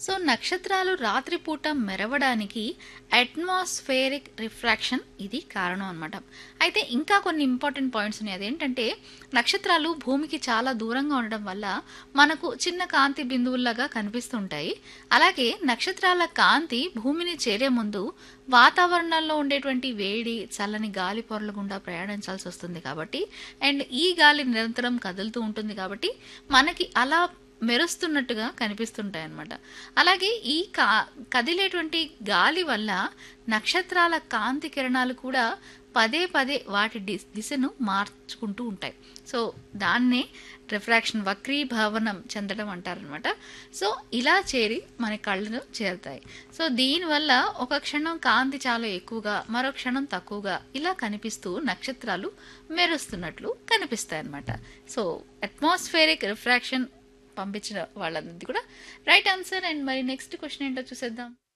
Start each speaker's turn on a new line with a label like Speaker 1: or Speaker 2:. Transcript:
Speaker 1: so నక్షత్రాలు రాత్రిపూట మెరవడానికి atmospheric refraction ఇది కారణం అనమాట అయితే ఇంకా కొన్ని ఇంపార్టెంట్ పాయింట్స్ ఉన్నాయి అదేంటంటే నక్షత్రాలు భూమికి చాలా దూరంగా ఉండడం వల్ల మనకు చిన్న కాంతి బిందువుల్లాగా కనిపిస్తుంటాయి అలాగే నక్షత్రాల కాంతి భూమిని చేరే ముందు వాతావరణంలో ఉండేటువంటి వేడి చల్లని గాలి పొరల గుండా ప్రయాణించాల్సి వస్తుంది కాబట్టి అండ్ ఈ గాలి నిరంతరం కదులుతూ ఉంటుంది కాబట్టి మనకి అలా మెరుస్తున్నట్టుగా కనిపిస్తుంటాయి అన్నమాట అలాగే ఈ కా కదిలేటువంటి గాలి వల్ల నక్షత్రాల కాంతి కిరణాలు కూడా పదే పదే వాటి డి- దిశను మార్చుకుంటూ ఉంటాయి సో దాన్నే రిఫ్రాక్షన్ వక్రీభవనం చెందడం అంటారనమాట సో ఇలా చేరి మన కళ్ళను చేరుతాయి సో దీనివల్ల ఒక క్షణం కాంతి చాలా ఎక్కువగా మరో క్షణం తక్కువగా ఇలా కనిపిస్తూ నక్షత్రాలు మెరుస్తున్నట్లు కనిపిస్తాయి అన్నమాట సో అట్మాస్ఫేరిక్ రిఫ్రాక్షన్ పంపించిన వాళ్ళందరిది కూడా రైట్ ఆన్సర్ అండ్ మరి నెక్స్ట్ క్వశ్చన్ ఏంటో చూసేద్దాం